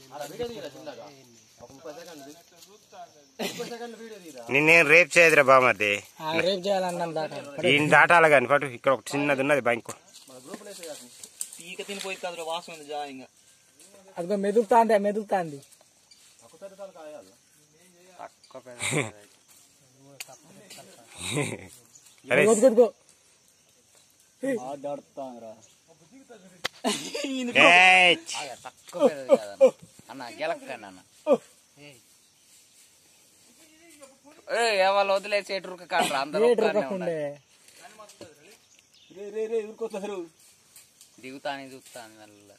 నిన్నేం రేప్ చేయదురా బామర్ది రేపు చేయాలన్నాం దాకా ఈయన దాటాలి కానీ పటు ఇక్కడ ఒక చిన్నది ఉన్నది బ్యాంకు ఈక తినిపోయి కదరా వాసన ఉంది జా ఇంకా అదిగో మెదులుతాంది మెదులుతాంది అరే వదుకో ఏయ్! తక్కువ పెద్దది కాదన్న. అన్న గెలక్కండి అన్న ఏ ఎవరు వదిలేసి ఎటు కాండ్రా అందరూ ఒక్కనే ఉండే దిగుతాని చూస్తాను మెల్ల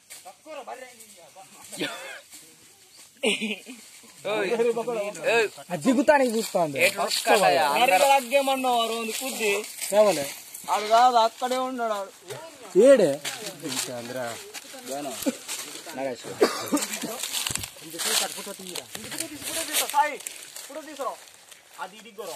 అది దిగుతానికి చూస్తాంది ఎటు ఉరకాలయ్యా? అందరూ అగ్గేమన్నావు రోజు కుద్ది ఏమలే ఆడు కాదు అక్కడే ఉన్నాడు ఆడు ఏడే సాయి ఇప్పుడు తీసుకురా అది దిగ్గరా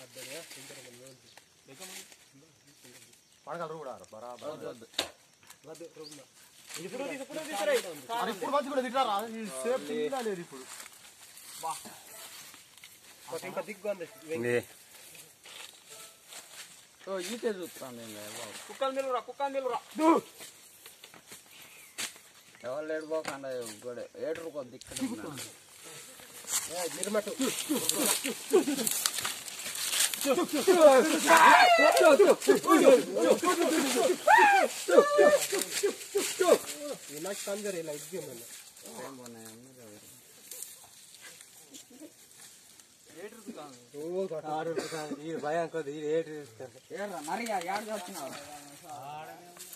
ఇప్పుడు తీసు ఇప్పుడు తీసుకురా ఇప్పుడు మంచి కూడా తిట్టారా సేఫ్ తిట్టాలేదు ఇప్పుడు ఇంకా దిగ్గు అంది ఇది. ఈతే చూస్తాను కుక్కలు నిలురా కుక్కలు నిలురా ఎవరు ఏడుపోకుండా కూడా ఏడు కొద్ది ఇక్కడ ఉన్నాడు. భయం కొద్ది ఏడ్రా, మరి యాడ్ చేస్తున్నావు